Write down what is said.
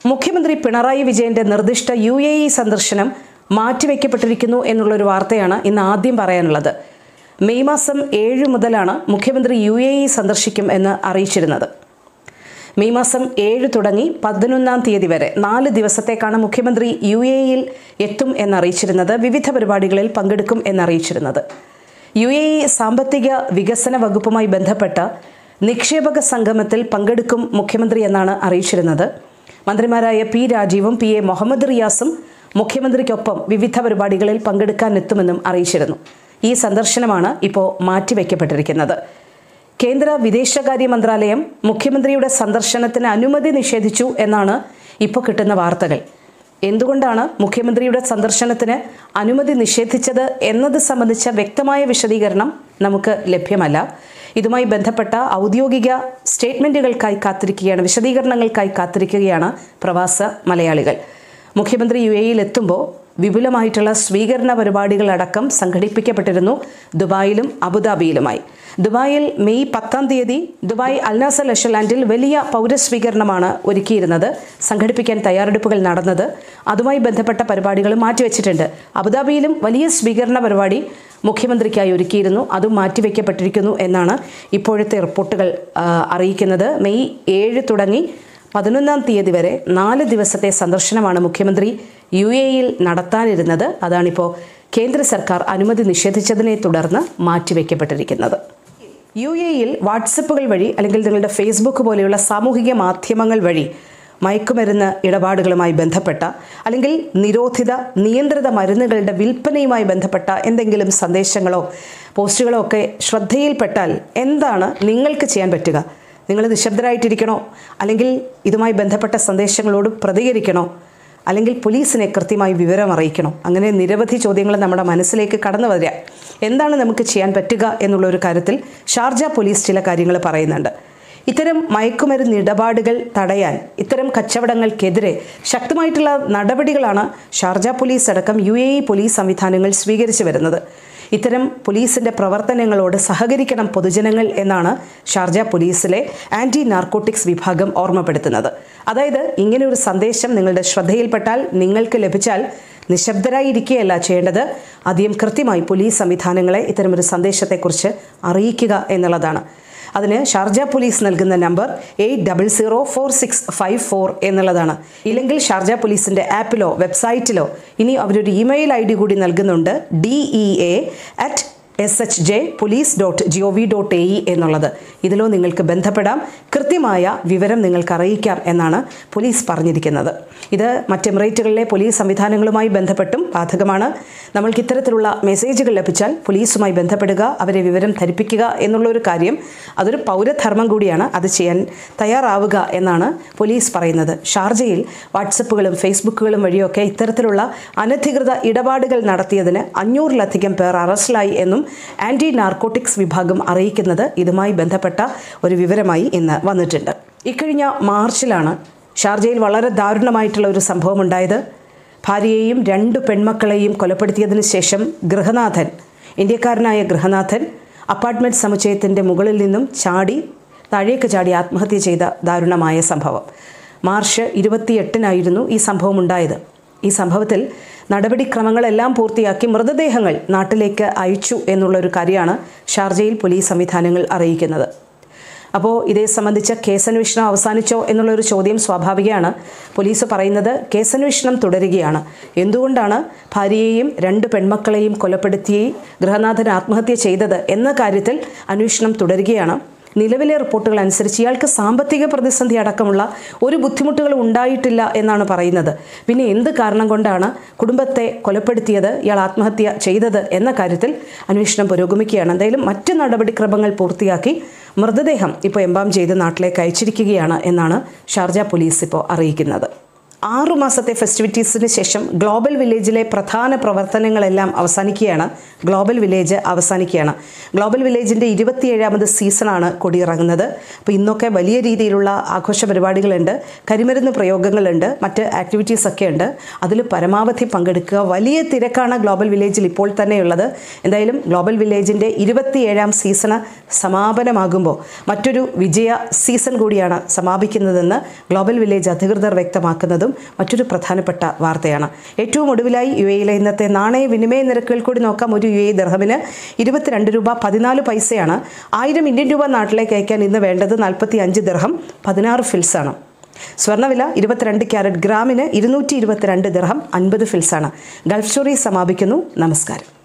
മുഖ്യമന്ത്രി പിണറായി വിജയന്റെ നിർദ്ദിഷ്ട യു എ ഇ സന്ദർശനം മാറ്റിവെക്കപ്പെട്ടിരിക്കുന്നു എന്നുള്ളൊരു വാർത്തയാണ് ഇന്ന് ആദ്യം പറയാനുള്ളത് മെയ് മാസം ഏഴ് മുതലാണ് മുഖ്യമന്ത്രി യു എ ഇ സന്ദർശിക്കും എന്ന് അറിയിച്ചിരുന്നത് മെയ് മാസം ഏഴ് തുടങ്ങി പതിനൊന്നാം തീയതി വരെ നാല് ദിവസത്തേക്കാണ് മുഖ്യമന്ത്രി യു എ ഇയിൽ എത്തും എന്നറിയിച്ചിരുന്നത് വിവിധ പരിപാടികളിൽ പങ്കെടുക്കും എന്നറിയിച്ചിരുന്നത് യു എ ഇ സാമ്പത്തിക വികസന വകുപ്പുമായി ബന്ധപ്പെട്ട നിക്ഷേപക സംഗമത്തിൽ പങ്കെടുക്കും മുഖ്യമന്ത്രി എന്നാണ് അറിയിച്ചിരുന്നത് മന്ത്രിമാരായ പി രാജീവും പി എ മുഹമ്മദ് റിയാസും മുഖ്യമന്ത്രിക്കൊപ്പം വിവിധ പരിപാടികളിൽ പങ്കെടുക്കാനെത്തുമെന്നും അറിയിച്ചിരുന്നു ഈ സന്ദർശനമാണ് ഇപ്പോൾ മാറ്റിവെക്കപ്പെട്ടിരിക്കുന്നത് കേന്ദ്ര വിദേശകാര്യ മന്ത്രാലയം മുഖ്യമന്ത്രിയുടെ സന്ദർശനത്തിന് അനുമതി നിഷേധിച്ചു എന്നാണ് ഇപ്പോൾ കിട്ടുന്ന വാർത്തകൾ എന്തുകൊണ്ടാണ് മുഖ്യമന്ത്രിയുടെ സന്ദർശനത്തിന് അനുമതി നിഷേധിച്ചത് എന്നത് സംബന്ധിച്ച വ്യക്തമായ വിശദീകരണം നമുക്ക് ലഭ്യമല്ല ഇതുമായി ബന്ധപ്പെട്ട ഔദ്യോഗിക സ്റ്റേറ്റ്മെന്റുകൾക്കായി കാത്തിരിക്കുകയാണ് വിശദീകരണങ്ങൾക്കായി കാത്തിരിക്കുകയാണ് പ്രവാസ മലയാളികൾ മുഖ്യമന്ത്രി യു എയിൽ എത്തുമ്പോൾ വിപുലമായിട്ടുള്ള സ്വീകരണ പരിപാടികളടക്കം സംഘടിപ്പിക്കപ്പെട്ടിരുന്നു ദുബായിലും അബുദാബിയിലുമായി ദുബായിൽ മെയ് പത്താം തീയതി ദുബായ് അൽനാസർ ലഷലാൻഡിൽ വലിയ പൗരസ്വീകരണമാണ് ഒരുക്കിയിരുന്നത് സംഘടിപ്പിക്കാൻ തയ്യാറെടുപ്പുകൾ നടന്നത് അതുമായി ബന്ധപ്പെട്ട പരിപാടികൾ മാറ്റിവെച്ചിട്ടുണ്ട് അബുദാബിയിലും വലിയ സ്വീകരണ പരിപാടി മുഖ്യമന്ത്രിക്കായി ഒരുക്കിയിരുന്നു അതും മാറ്റിവെക്കപ്പെട്ടിരിക്കുന്നു എന്നാണ് ഇപ്പോഴത്തെ റിപ്പോർട്ടുകൾ ആ, അറിയിക്കുന്നത് മെയ് ഏഴ് തുടങ്ങി പതിനൊന്നാം തീയതി വരെ നാല് ദിവസത്തെ സന്ദർശനമാണ് മുഖ്യമന്ത്രി യു എയിൽ നടത്താനിരുന്നത് അതാണിപ്പോൾ കേന്ദ്ര സർക്കാർ അനുമതി നിഷേധിച്ചതിനെ തുടർന്ന് മാറ്റിവെക്കപ്പെട്ടിരിക്കുന്നത് യു എയിൽ വാട്സപ്പുകൾ വഴി അല്ലെങ്കിൽ നിങ്ങളുടെ ഫേസ്ബുക്ക് പോലെയുള്ള സാമൂഹിക മാധ്യമങ്ങൾ വഴി മയക്കുമരുന്ന് ഇടപാടുകളുമായി ബന്ധപ്പെട്ട അല്ലെങ്കിൽ നിരോധിത നിയന്ത്രിത മരുന്നുകളുടെ വിൽപ്പനയുമായി ബന്ധപ്പെട്ട എന്തെങ്കിലും സന്ദേശങ്ങളോ പോസ്റ്റുകളോ ഒക്കെ ശ്രദ്ധയിൽപ്പെട്ടാൽ എന്താണ് നിങ്ങൾക്ക് ചെയ്യാൻ പറ്റുക നിങ്ങൾ നിശബ്ദരായിട്ടിരിക്കണോ അല്ലെങ്കിൽ ഇതുമായി ബന്ധപ്പെട്ട സന്ദേശങ്ങളോട് പ്രതികരിക്കണോ അല്ലെങ്കിൽ പോലീസിനെ കൃത്യമായി വിവരം അറിയിക്കണോ അങ്ങനെ നിരവധി ചോദ്യങ്ങൾ നമ്മുടെ മനസ്സിലേക്ക് കടന്നു വരിക എന്താണ് നമുക്ക് ചെയ്യാൻ പറ്റുക എന്നുള്ള ഒരു കാര്യത്തിൽ ഷാർജ പോലീസ് ചില കാര്യങ്ങൾ പറയുന്നുണ്ട് ഇത്തരം മയക്കുമരുന്ന് ഇടപാടുകൾ തടയാൻ ഇത്തരം കച്ചവടങ്ങൾക്കെതിരെ ശക്തമായിട്ടുള്ള നടപടികളാണ് ഷാർജ പോലീസ് അടക്കം യു എ ഇ പോലീസ് സംവിധാനങ്ങൾ സ്വീകരിച്ചു വരുന്നത് ഇത്തരം പോലീസിന്റെ പ്രവർത്തനങ്ങളോട് സഹകരിക്കണം പൊതുജനങ്ങൾ എന്നാണ് ഷാർജ പോലീസിലെ ആന്റി നാർക്കോട്ടിക്സ് വിഭാഗം ഓർമ്മപ്പെടുത്തുന്നത് അതായത് ഇങ്ങനെ ഒരു സന്ദേശം നിങ്ങളുടെ ശ്രദ്ധയിൽപ്പെട്ടാൽ നിങ്ങൾക്ക് ലഭിച്ചാൽ നിശബ്ദരായിരിക്കുകയല്ല ചെയ്യേണ്ടത് ആദ്യം കൃത്യമായി പോലീസ് സംവിധാനങ്ങളെ ഇത്തരമൊരു സന്ദേശത്തെക്കുറിച്ച് അറിയിക്കുക എന്നുള്ളതാണ് അതിന് ഷാർജ പോലീസ് നൽകുന്ന number eight double zero four six five four എന്നുള്ളതാണ് ഇല്ലെങ്കിൽ ഷാർജ പോലീസിൻ്റെ ആപ്പിലോ വെബ്സൈറ്റിലോ ഇനി അവരൊരു ഇമെയിൽ ഐ ഡി കൂടി നൽകുന്നുണ്ട് D E A at S H J police dot G O V dot A E എന്നുള്ളത് ഇതിലോ നിങ്ങൾക്ക് ബന്ധപ്പെടാം കൃത്യമായ വിവരം നിങ്ങൾക്ക് അറിയിക്കാം എന്നാണ് പോലീസ് പറഞ്ഞിരിക്കുന്നത് ഇത് മറ്റ് എമിറേറ്റുകളിലെ പോലീസ് സംവിധാനങ്ങളുമായി ബന്ധപ്പെട്ടും ബാധകമാണ് നമ്മൾക്ക് ഇത്തരത്തിലുള്ള മെസ്സേജുകൾ ലഭിച്ചാൽ പോലീസുമായി ബന്ധപ്പെടുക അവരെ വിവരം ധരിപ്പിക്കുക എന്നുള്ള ഒരു കാര്യം അതൊരു പൗരധർമ്മം കൂടിയാണ് അത് ചെയ്യാൻ തയ്യാറാവുക എന്നാണ് പോലീസ് പറയുന്നത് ഷാർജയിൽ വാട്സപ്പുകളും ഫേസ്ബുക്കുകളും വഴിയൊക്കെ ഇത്തരത്തിലുള്ള അനധികൃത ഇടപാടുകൾ നടത്തിയതിന് അഞ്ഞൂറിലധികം പേർ അറസ്റ്റിലായി എന്നും ആന്റി നാർക്കോട്ടിക്സ് വിഭാഗം അറിയിക്കുന്നത് ഇതുമായി ബന്ധപ്പെട്ട ഒരു വിവരമായി ഇന്ന് വന്നിട്ടുണ്ട് ഇക്കഴിഞ്ഞ മാർച്ചിലാണ് ഷാർജയിൽ വളരെ ദാരുണമായിട്ടുള്ള ഒരു സംഭവം ഉണ്ടായത് ഭാര്യയെയും രണ്ട് പെൺമക്കളെയും കൊലപ്പെടുത്തിയതിനു ശേഷം ഗൃഹനാഥൻ ഇന്ത്യക്കാരനായ ഗൃഹനാഥൻ അപ്പാർട്ട്മെൻറ്റ് സമുച്ചയത്തിൻ്റെ മുകളിൽ നിന്നും ചാടി താഴേക്ക് ചാടി ആത്മഹത്യ ചെയ്ത ദാരുണമായ സംഭവം മാർച്ച് ഇരുപത്തിയെട്ടിനായിരുന്നു ഈ സംഭവം ഉണ്ടായത് ഈ സംഭവത്തിൽ നടപടിക്രമങ്ങളെല്ലാം പൂർത്തിയാക്കി മൃതദേഹങ്ങൾ നാട്ടിലേക്ക് അയച്ചു എന്നുള്ളൊരു കാര്യമാണ് ഷാർജയിൽ പോലീസ് സംവിധാനങ്ങൾ അറിയിക്കുന്നത് അപ്പോൾ ഇതേ സംബന്ധിച്ച കേസന്വേഷണം അവസാനിച്ചോ എന്നുള്ളൊരു ചോദ്യം സ്വാഭാവികമാണ് പോലീസ് പറയുന്നത് കേസന്വേഷണം തുടരുകയാണ് എന്തുകൊണ്ടാണ് ഭാര്യയെയും രണ്ട് പെൺമക്കളെയും കൊലപ്പെടുത്തി ഗൃഹനാഥൻ ആത്മഹത്യ ചെയ്തത് എന്ന കാര്യത്തിൽ അന്വേഷണം തുടരുകയാണ് നിലവിലെ റിപ്പോർട്ടുകൾ അനുസരിച്ച് ഇയാൾക്ക് സാമ്പത്തിക പ്രതിസന്ധി അടക്കമുള്ള ഒരു ബുദ്ധിമുട്ടുകളും ഉണ്ടായിട്ടില്ല എന്നാണ് പറയുന്നത് പിന്നെ എന്ത് കാരണം കൊണ്ടാണ് കുടുംബത്തെ കൊലപ്പെടുത്തിയത് ഇയാൾ ആത്മഹത്യ ചെയ്തത് എന്ന കാര്യത്തിൽ അന്വേഷണം പുരോഗമിക്കുകയാണ് എന്തായാലും മറ്റ് നടപടിക്രമങ്ങൾ പൂർത്തിയാക്കി മൃതദേഹം ഇപ്പോൾ എംബാം ചെയ്ത് നാട്ടിലേക്ക് അയച്ചിരിക്കുകയാണ് എന്നാണ് ഷാർജ പോലീസ് ഇപ്പോൾ അറിയിക്കുന്നത് ആറു മാസത്തെ ഫെസ്റ്റിവിറ്റീസിന് ശേഷം ഗ്ലോബൽ വില്ലേജിലെ പ്രധാന പ്രവർത്തനങ്ങളെല്ലാം അവസാനിക്കുകയാണ് ഗ്ലോബൽ വില്ലേജ് അവസാനിക്കുകയാണ് ഗ്ലോബൽ വില്ലേജിൻ്റെ ഇരുപത്തിയേഴാമത് സീസണാണ് കൊടിയിറങ്ങുന്നത് അപ്പോൾ ഇന്നൊക്കെ വലിയ രീതിയിലുള്ള ആഘോഷ പരിപാടികളുണ്ട് കരിമരുന്ന് പ്രയോഗങ്ങളുണ്ട് മറ്റ് ആക്ടിവിറ്റീസ് ഒക്കെ ഉണ്ട് അതിൽ പരമാവധി പങ്കെടുക്കുക വലിയ തിരക്കാണ് ഗ്ലോബൽ വില്ലേജിൽ ഇപ്പോൾ തന്നെയുള്ളത് എന്തായാലും ഗ്ലോബൽ വില്ലേജിൻ്റെ ഇരുപത്തിയേഴാം സീസണ് സമാപനമാകുമ്പോൾ മറ്റൊരു വിജയ സീസൺ കൂടിയാണ് സമാപിക്കുന്നതെന്ന് ഗ്ലോബൽ വില്ലേജ് അധികൃതർ വ്യക്തമാക്കുന്നതും മറ്റൊരു പ്രധാനപ്പെട്ട വാർത്തയാണ് ഏറ്റവും ഒടുവിലായി യു എയിലെ ഇന്നത്തെ നാണയ വിനിമയ നിരക്കുകൾ കൂടി നോക്കാം ഒരു യു എ ദർഹമിന് ഇരുപത്തിരണ്ട് രൂപ പതിനാല് പൈസയാണ് ആയിരം ഇന്ത്യൻ രൂപ നാട്ടിലേക്ക് അയക്കാൻ ഇന്ന് വേണ്ടത് നാൽപ്പത്തി അഞ്ച് ദർഹം പതിനാറ് ഫിൽസാണ് സ്വർണ്ണവില ഇരുപത്തിരണ്ട് ക്യാരറ്റ് ഗ്രാമിന് ഇരുന്നൂറ്റി ഇരുപത്തിരണ്ട് ദിർഹം അൻപത് ഫിൽസാണ് ഗൾഫ് സ്റ്റോറി സമാപിക്കുന്നു നമസ്കാരം